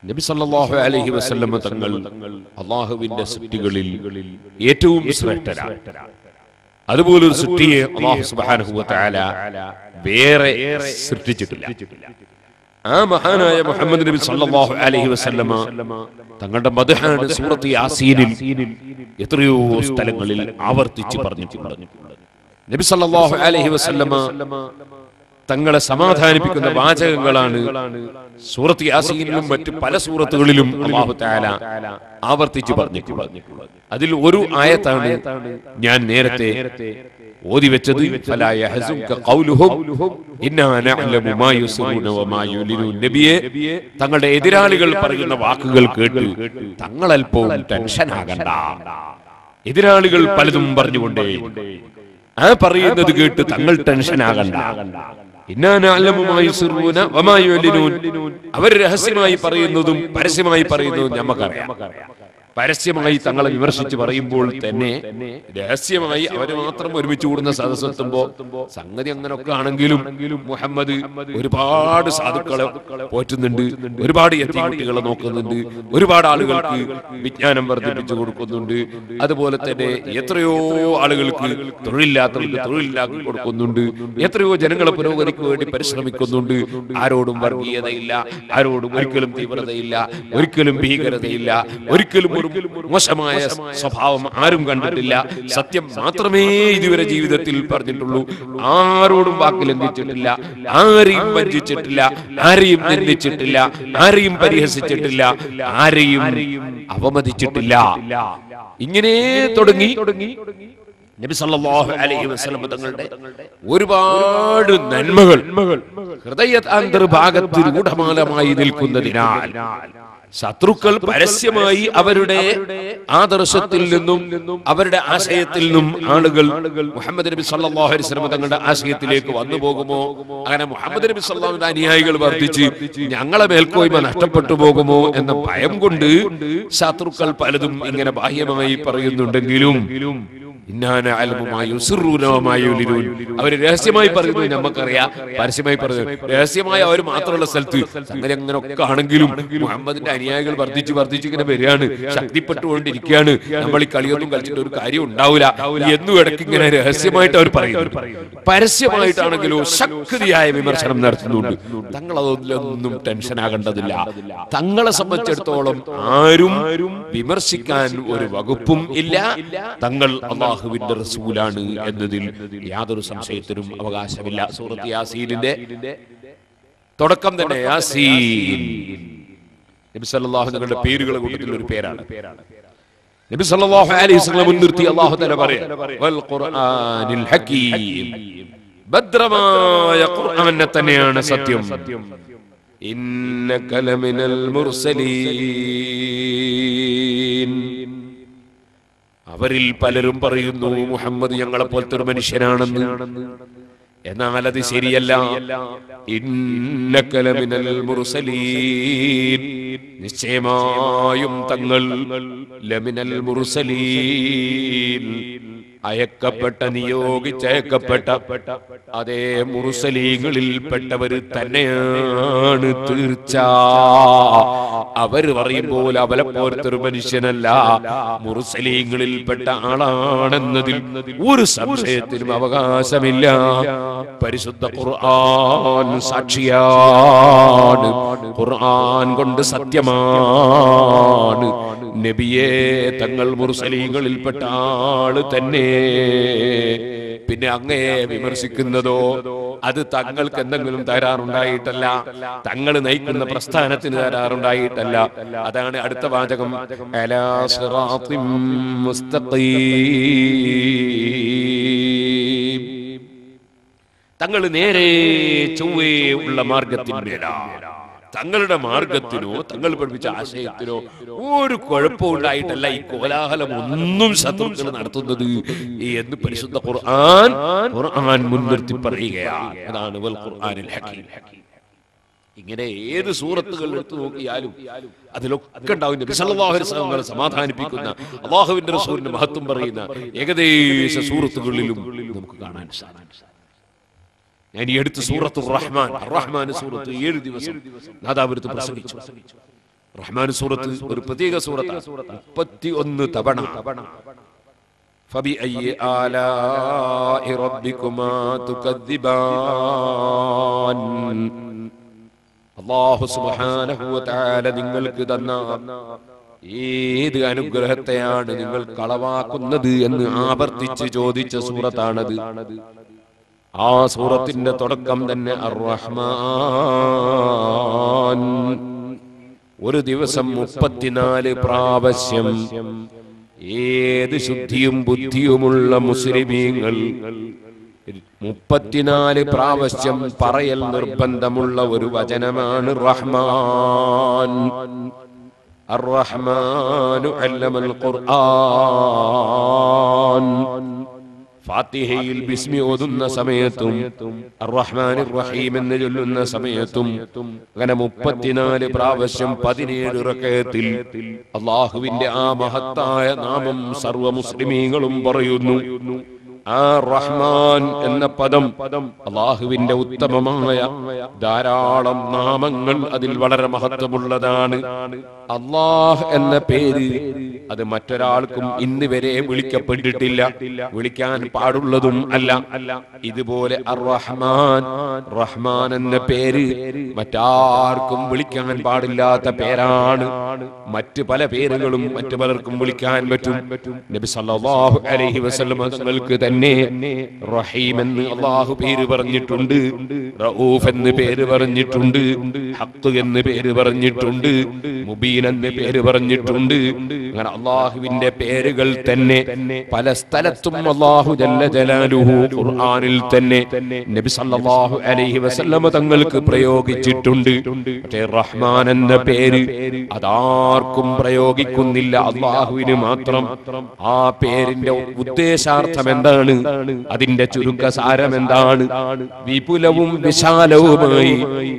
നബി സല്ലല്ലാഹു അലൈഹി വസല്ലമ തങ്ങൾ അള്ളാഹുവിന്റെ സൃഷ്ടികളിൽ ഏറ്റവും ശ്രേഷ്ഠരാണ് അതുപോലെ ഒരു സൃഷ്ടിയെ അള്ളാഹു സുബ്ഹാനഹു വതആല വേറെ സൃഷ്ടിച്ചിട്ടില്ല ആ മഹാനായ മുഹമ്മദ് നബി സല്ലല്ലാഹു അലൈഹി വസല്ലമ തങ്ങളുടെ മദ്ഹാണ് സൂറത്ത് യാസീനിൽ എത്രയോ സ്ഥലങ്ങളിൽ ആവർത്തിച്ച് പറഞ്ഞിട്ടുണ്ട് നബി സല്ലല്ലാഹു അലൈഹി വസല്ലമ തങ്ങളെ സമാധാനിപ്പിക്കുന്ന വാചകങ്ങളാണ് സൂറത്ത് യാസീനിലും മറ്റു പല സൂറത്തുകളിലും അള്ളാഹു തആല ആവർത്തിച്ച് പറഞ്ഞിട്ടുള്ളത് അതിൽ ഒരു ആയത്താണ് ഞാൻ നേരത്തെ ഓതി വെച്ചത് ഫലാ യഹ്സുൻക ഖൗലുഹും ഇന്നാ നഅലമു മാ യുസ്റൂന വമാ യുലിനൂൻ നബിയെ തങ്ങളുടെ എതിരാളികൾ പറയുന്ന വാക്കുകൾ കേട്ട് തങ്ങൾ അല്പവും ടെൻഷൻ ആകണ്ട എതിരാളികൾ പലതും പറഞ്ഞുകൊണ്ടേ ആ പറയുന്നത് കേട്ട് തങ്ങൾ ടെൻഷൻ ആകണ്ട ഇന്നാ നഅലമു മാ യുസ്റൂന വമാ യുലിനൂൻ അവർ രഹസ്യമായി പറയുന്നതും പരസ്യമായി പറയുന്നതും നമുക്കറിയാം പരസ്യമായി തങ്ങളെ വിമർശിച്ച് പറയുമ്പോൾ തന്നെ രഹസ്യമായി അവര് മാത്രം ഒരുമിച്ച് കൂടുന്ന സദസ്സെത്തുമ്പോ സംഗതി അങ്ങനൊക്കെ ആണെങ്കിലും മുഹമ്മദ് ഒരുപാട് സാധുക്കളെ പോറ്റുന്നുണ്ട് ഒരുപാട് കുട്ടികളെ നോക്കുന്നുണ്ട് ഒരുപാട് ആളുകൾക്ക് വിജ്ഞാനം വർദ്ധിപ്പിച്ചു കൊടുക്കുന്നുണ്ട് അതുപോലെ തന്നെ എത്രയോ ആളുകൾക്ക് തൊഴിലില്ലാത്തവർക്ക് തൊഴിലില്ലാക്കി കൊടുക്കുന്നുണ്ട് എത്രയോ ജനങ്ങളെ പുരോഗതിക്ക് വേണ്ടി പരിശ്രമിക്കുന്നുണ്ട് ആരോടും വർഗീയതയില്ല ആരോടും ഒരിക്കലും തീവ്രതയില്ല ഒരിക്കലും ഭീകരതയില്ല ഒരിക്കലും ഒരു മോശമായ സ്വഭാവം ആരും കണ്ടിട്ടില്ല സത്യം മാത്രമേ ഇതുവരെ ജീവിതത്തിൽ പറഞ്ഞിട്ടുള്ളൂ ആരോടും വാക്ക് ലംഘിച്ചിട്ടില്ല ആരെയും വഞ്ചിച്ചിട്ടില്ല ആരെയും നിന്ദിച്ചിട്ടില്ല ആരെയും പരിഹസിച്ചിട്ടില്ല ആരെയും അവമതിച്ചിട്ടില്ല ഇങ്ങനെ തുടങ്ങി നബി സല്ലല്ലാഹു അലൈഹി വസല്ലം തങ്ങളുടെ ഒരുപാട് നന്മകൾ ഹൃദയ അന്തർഭാഗത്ത് രൂഢമാലമായി നിൽക്കുന്നതിനാൽ ശത്രുക്കൾ പരസ്യമായി അവരുടെ ആദർശത്തിൽ നിന്നും അവരുടെ ആശയത്തിൽ നിന്നും ആളുകൾ മുഹമ്മദ് നബി സല്ലല്ലാഹു അലൈഹി വസല്ലം തങ്ങളുടെ ആശയത്തിലേക്ക് വന്നു പോകുമോ അങ്ങനെ മുഹമ്മദ് നബി സല്ലല്ലാഹുവിന്റെ അനുയായികൾ വർദ്ധിച്ച് ഞങ്ങളെ മേൽക്കോയ്മ നഷ്ടപ്പെട്ടു പോകുമോ എന്ന ഭയം കൊണ്ട് ശത്രുക്കൾ പലതും ഇങ്ങനെ ബാഹ്യമായി പറയുന്നുണ്ടെങ്കിലും അവര് രഹസ്യമായി പറയുന്നത് നമുക്കറിയാം പരസ്യമായി പറയുന്നത് രഹസ്യമായി അവർ മാത്രമുള്ള സ്ഥലത്ത് അങ്ങനെ അങ്ങനെ ഒക്കെ ആണെങ്കിലും മുഹമ്മദിന്റെ അനുയായികൾ വർദ്ധിച്ച് വർദ്ധിച്ച് ഇങ്ങനെ വരികയാണ് ശക്തിപ്പെട്ടുകൊണ്ടിരിക്കുകയാണ് നമ്മൾ ഈ കളിയൊന്നും കളിച്ചിട്ട് ഒരു കാര്യം ഉണ്ടാവില്ല എന്നും ഇടയ്ക്ക് ഇങ്ങനെ രഹസ്യമായിട്ട് അവർ പറയുന്നു പരസ്യമായിട്ടാണെങ്കിലോ ശക്തിയായ വിമർശനം നടത്തുന്നുണ്ട് തങ്ങൾ അതൊന്നും ടെൻഷൻ ആകേണ്ടതില്ല തങ്ങളെ സംബന്ധിച്ചിടത്തോളം ആരും വിമർശിക്കാൻ ഒരു വകുപ്പും ഇല്ല തങ്ങൾ അള്ളാഹുവിന്റെ റസൂലാണ് എന്നതിൽ യാതൊരു സംശയത്തിനും അവകാശമില്ല സൂറത്ത് യാസീനിന്റെ തുടക്കം തന്നെ യാസീൻ നബി സല്ലല്ലാഹു നിങ്ങളുടെ പേരുകളെ കൂട്ടത്തിൽ ഒരു പേരാണ് നബി സല്ലല്ലാഹു അലൈഹി വസല്ലം മുൻനിർത്തി അല്ലാഹു തആല പറയാം വൽ ഖുർആനിൽ ഹകീം ഭദ്രമായ ഖുർആനെ തന്നെയാണ് സത്യം ഇന്നക ലമിനൽ മുർസലീൻ അവരിൽ പലരും പറയുന്നു മുഹമ്മദ് ഞങ്ങളെ പോലത്തെ ഒരു മനുഷ്യനാണെന്ന് എന്നാൽ അത് ശരിയല്ല ഇന്നക ലമിനൽ മുർസലീൻ നിശ്ചയമായും തങ്ങൾ ലമിനൽ മുർസലീൻ അയക്കപ്പെട്ട നിയോഗിച്ചയക്കപ്പെട്ട അതേ മുറുസലീങ്ങളിൽ പെട്ടവര് തന്നെയാണ് തീർച്ച അവര് പറയുമ്പോൾ അവലെ പോലത്തൊരു മനുഷ്യനല്ല മുറുസലീങ്ങളിൽ പെട്ട ആളാണെന്നതിൽ ഒരു സംശയത്തിനും അവകാശമില്ല പരിശുദ്ധ ഖുർആൻ സാക്ഷിയാണ് ഖുർആൻ കൊണ്ട് സത്യമാണ് നബിയെ തങ്ങൾ മുറുസലീങ്ങളിൽപ്പെട്ട ആള് തന്നെ പിന്നെ അങ്ങയെ വിമർശിക്കുന്നതോ അത് തങ്ങൾക്ക് എന്തെങ്കിലും തരാറുണ്ടായിട്ടല്ല തങ്ങൾ നയിക്കുന്ന പ്രസ്ഥാനത്തിന് തരാറുണ്ടായിട്ടല്ല അതാണ് അടുത്ത വാചകം അലാ സിറാത്തിൻ മുസ്തഖീം. തങ്ങൾ നേരെ ചൊവ്വേ ഉള്ള മാർഗത്തിന്മേലാണ് തങ്ങളുടെ മാർഗത്തിനോ തങ്ങൾ പഠിപ്പിച്ച ആശയത്തിനോ ഒരു കുഴപ്പവും ഉണ്ടായിട്ടല്ല ഈ കോലാഹലം ഒന്നും ശത്രുക്കൾ നടത്തുന്നത് എന്ന് പരിശുദ്ധ ഖുർആൻ ഖുർആൻ മുൻനിർത്തി പറയുകയാണ് അതാണ് വൽ ഖുർആനിൽ ഹകീം ഇങ്ങനെ ഏത് സൂറത്തുകൾ എടുത്തു നോക്കിയാലും അതിലൊക്കെ ഉണ്ടാവും നബി സല്ലല്ലാഹു അലൈഹി വസല്ലം തങ്ങളെ സമാധാനിപ്പിക്കുന്ന അള്ളാഹുവിന്റെ റസൂലിന്റെ മഹത്വം പറയുന്ന ഏകദേശ സൂറത്തുകളിലും നമുക്ക് കാണാൻ സാധിക്കും ഞാൻ ഈ അടുത്ത് സൂറത്ത് റഹ്മാൻ റഹ്മാൻ സൂറത്ത് ഏഴ് ദിവസം നാദാപുരത്ത് പ്രസംഗിച്ചു റഹ്മാൻ സൂറത്ത് ഒരു പ്രത്യേക സൂറത്ത് മുപ്പത്തി ഒന്ന് തവണ فبأي آلاء ربكما تكذبان അള്ളാഹു സുബ്ഹാനഹു വതആല നിങ്ങൾക്ക് തന്ന ഏത് അനുഗ്രഹത്തെയാണ് നിങ്ങൾ കളവാക്കുന്നത് എന്ന് ആവർത്തിച്ച് ചോദിച്ച സൂറത്താണത് ആ സൂറത്തിന്റെ തുടക്കം തന്നെ അർ റഹ്മാൻ ഒരു ദിവസം മുപ്പത്തിനാല് പ്രാവശ്യം ഏത് ശുദ്ധിയും ബുദ്ധിയുമുള്ള മുസ്ലിമീങ്ങൾ മുപ്പത്തിനാല് പ്രാവശ്യം പറയൽ നിർബന്ധമുള്ള ഒരു വചനമാണ് റഹ്മാൻ الرحمن علم القرآن ഫാത്തിഹയിൽ ബിസ്മി ഓതുന്ന സമയത്തും അർറഹ്മാൻ റഹീം എന്ന് ചൊല്ലുന്ന സമയത്തും അങ്ങനെ മുപ്പത്തിനാല് പ്രാവശ്യം പതിനേഴ് റക്കയത്തിൽ അള്ളാഹുവിന്റെ ആ മഹത്തായ നാമം സർവ മുസ്ലിമീങ്ങളും പറയുന്നു ആ റഹ്മാൻ എന്ന പദം അള്ളാഹുവിന്റെ ഉത്തമമായ ധാരാളം നാമങ്ങൾ അതിൽ വളരെ മഹത്വമുള്ളതാണ് അള്ളാഹ് എന്ന പേര് അത് മറ്റൊരാൾക്കും ഇന്ന് വരെ വിളിക്കപ്പെട്ടിട്ടില്ല വിളിക്കാൻ പാടുള്ളതും അല്ല ഇതുപോലെ അർ റഹ്മാൻ റഹ്മാൻ എന്ന പേര് മറ്റാർക്കും വിളിക്കാൻ പാടില്ലാത്ത പേരാണ് മറ്റ് പല പേരുകളും മറ്റു പലർക്കും വിളിക്കാൻ പറ്റും നബി സല്ലല്ലാഹു അലൈഹി വസല്ലം തങ്ങൾക്ക് തന്നെ റഹീം എന്ന് അള്ളാഹു പേര് പറഞ്ഞിട്ടുണ്ട് റഊഫ് എന്ന് പേര് പറഞ്ഞിട്ടുണ്ട് ഹഖ് എന്ന് പേര് പറഞ്ഞിട്ടുണ്ട് മുബീൻ എന്ന് പേര് പറഞ്ഞിട്ടുണ്ട് അങ്ങനെ അള്ളാഹുവിന്റെ പേരുകൾ തന്നെ പല സ്ഥലത്തും അള്ളാഹു ജല്ല ജലാലുഹു ഖുർആനിൽ തന്നെ നബി സല്ലല്ലാഹു അലൈഹി വസല്ലമ തങ്ങൾക്ക് പ്രയോഗിച്ചിട്ടുണ്ട് പക്ഷേ റഹ്മാൻ എന്ന പേര് അതാർക്കും പ്രയോഗിക്കുന്നില്ല അള്ളാഹുവിന് മാത്രം ആ പേരിന്റെ ഉദ്ദേശാർത്ഥം എന്താണ് അതിന്റെ ചുരുക്ക സാരം എന്താണ് വിപുലവും വിശാലവുമായി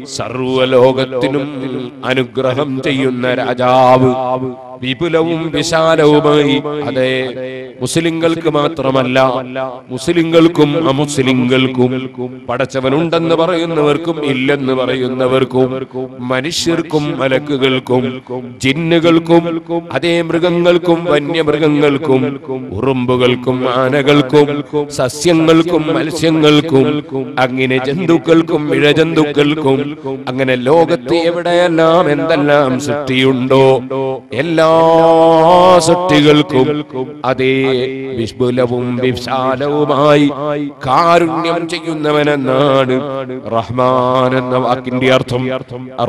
സർവലോകത്തിനും അനുഗ്രഹം ചെയ്യുന്ന രാജാവ് വിപുലവും വിശാലവുമായി അതെ മുസ്ലിങ്ങൾക്ക് മാത്രമല്ല മുസ്ലിങ്ങൾക്കും അമുസ്ലിങ്ങൾക്കും പടച്ചവനുണ്ടെന്ന് പറയുന്നവർക്കും ഇല്ലെന്ന് പറയുന്നവർക്കും മനുഷ്യർക്കും മലക്കുകൾക്കും ജിന്നുകൾക്കും അതേ മൃഗങ്ങൾക്കും വന്യമൃഗങ്ങൾക്കും ഉറുമ്പുകൾക്കും ആനകൾക്കും സസ്യങ്ങൾക്കും മത്സ്യങ്ങൾക്കും അങ്ങനെ ജന്തുക്കൾക്കും ഇഴജന്തുക്കൾക്കും അങ്ങനെ ലോകത്ത് എവിടെയെല്ലാം എന്തെല്ലാം സൃഷ്ടിയുണ്ടോ എല്ലാ സൃഷ്ടികൾക്കും അതേ വിപുലവും വിശാലവുമായി കാരുണ്യം ചെയ്യുന്നവനെന്നാണ് റഹ്മാൻ എന്ന വാക്കിന്റെ അർത്ഥം അർ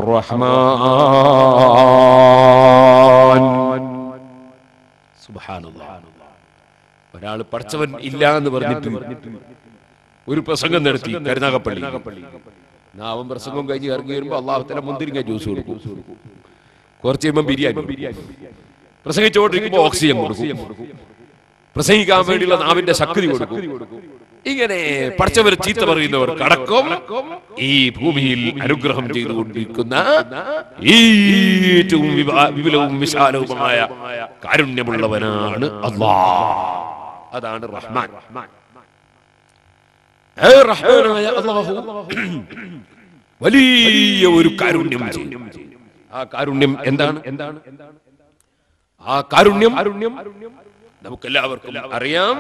റഹ്മാൻ സുബ്ഹാനല്ലാഹ് ഒരാൾ പഠിച്ചവൻ ഇല്ല എന്ന് പറഞ്ഞിട്ട് ഒരു പ്രസംഗം നടത്തി കരുനാഗപ്പള്ളി നാവൻ പ്രസംഗം കഴിഞ്ഞ് ഇറങ്ങി വരുമ്പോ അള്ളാഹുത്തല മുന്തിരിങ്ങ ജ്യൂസ് കൊടുക്കും കുറച്ച് കഴിയുമ്പോൾ ബിരിയാണി പ്രസംഗിച്ചുകൊണ്ടിരിക്കുമ്പോൾ ഓക്സിജൻ കൊടുക്കും പ്രസംഗിക്കാൻ വേണ്ടിയുള്ള നാവിന്റെ ശക്തി കൊടുക്കും ഇങ്ങനെ പഠിച്ചവർ ചീത്ത പറയുന്നവർ കടക്കും ഈ ഭൂമിയിൽ അനുഗ്രഹം ചെയ്തുകൊണ്ടിരിക്കുന്ന ഏറ്റവും വിവാ- വിപുലവും വിശാലവുമായ കാരുണ്യമുള്ളവനാണ് അള്ളാഹ് അതാണ് റഹ്മാൻ ഏ റഹ്മാനായ അല്ലാഹു വലിയ ഒരു കാരുണ്യം ചെയ്യും ആ കാരുണ്യം എന്താണ് എന്താണ് ആ കാരുണ്യം നമുക്കെല്ലാവർക്കും അറിയാം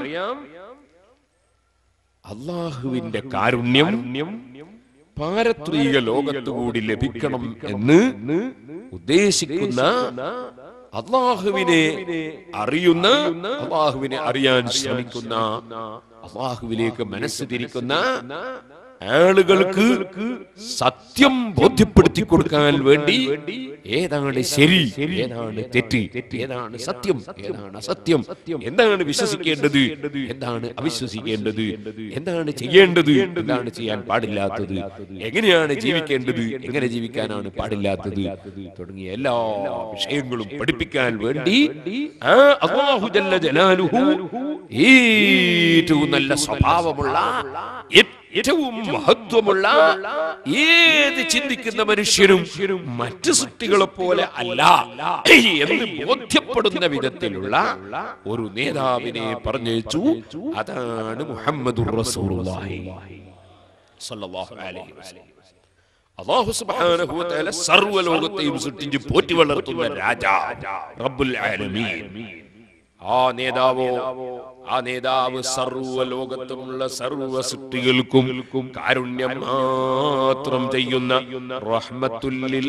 അള്ളാഹുവിന്റെ കാരുണ്യം പാരത്രിക ലോകത്തുകൂടി ലഭിക്കണം എന്ന് ഉദ്ദേശിക്കുന്ന അള്ളാഹുവിനെ അറിയുന്ന അള്ളാഹുവിനെ അറിയാൻ ശ്രമിക്കുന്ന അള്ളാഹുവിലേക്ക് മനസ്സ് തിരിക്കുന്ന ആളുകൾക്ക് സത്യം ബോധ്യപ്പെടുത്തി കൊടുക്കാൻ വേണ്ടി ഏതാണ് ശരി ഏതാണ് തെറ്റ് ഏതാണ് സത്യം ഏതാണ് അസത്യം എന്താണ് വിശ്വസിക്കേണ്ടത് എന്താണ് അവിശ്വസിക്കേണ്ടത് എന്താണ് ചെയ്യേണ്ടത് എന്താണ് ചെയ്യാൻ പാടില്ലാത്തത് എങ്ങനെയാണ് ജീവിക്കേണ്ടത് എങ്ങനെ ജീവിക്കാനാണ് പാടില്ലാത്തത് തുടങ്ങിയ എല്ലാ വിഷയങ്ങളും പഠിപ്പിക്കാൻ വേണ്ടി ആ അല്ലാഹു ജല്ല ജലാലുഹു ഏറ്റവും നല്ല സ്വഭാവമുള്ള ഏറ്റവും മഹത്വമുള്ള ഏത് ചിന്തിക്കുന്ന മനുഷ്യരും മറ്റു സൃഷ്ടികളെ പോലെ അല്ല എന്ന് ബോധ്യപ്പെടുന്ന വിധത്തിലുള്ള ഒരു നേതാവിനെ പറഞ്ഞയച്ചു അതാണ് മുഹമ്മദുർ റസൂലുള്ളാഹി സ്വല്ലല്ലാഹു അലൈഹി വസല്ലം അല്ലാഹു സുബ്ഹാനഹു വ തആല സർവ്വലോകത്തെയും സൃഷ്ടിച്ച് പോറ്റി വളർത്തുന്ന രാജാ റബ്ബുൽ ആലമീൻ ആ നേതാവോ ആ നേതാവ് സർവ്വലോകത്തുമുള്ള സർവ്വ സൃഷ്ടികൾക്കും കാരുണ്യം മാത്രം ചെയ്യുന്ന റഹ്മത്തുല്ലിൽ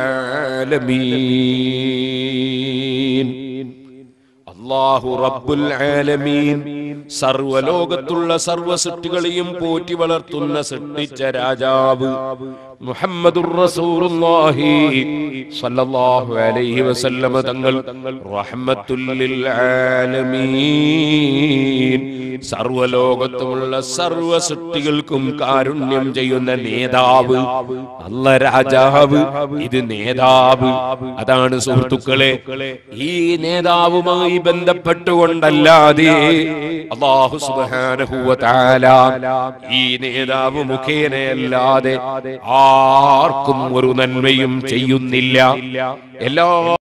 ആലമീൻ അള്ളാഹു റബ്ബുൽ ആലമീൻ സർവലോകത്തുള്ള സർവ സൃഷ്ടികളെയും പോറ്റി വളർത്തുന്ന സൃഷ്ടിച്ച രാജാവ് മുഹമ്മദുർ റസൂലുള്ളാഹി സ്വല്ലല്ലാഹു അലൈഹി വസല്ലമ തങ്ങൾ റഹ്മത്തുൽ ലിൽ ആലമീൻ സർവലോകത്തുമുള്ള സർവ സൃഷ്ടികൾക്കും കാരുണ്യം ചെയ്യുന്ന നേതാവ് അല്ല രാജാവ് ഇത് നേതാവ് അതാണ് സുഹൃത്തുക്കളെ ഈ നേതാവുമായി ബന്ധപ്പെട്ടുകൊണ്ടല്ലാതെ അള്ളാഹു സുബ്ഹാനഹു വ തആല ഈ നേതാവ് മുഖേനയല്ലാതെ ആർക്കും ഒരു നന്മയും ചെയ്യുന്നില്ല എല്ലാ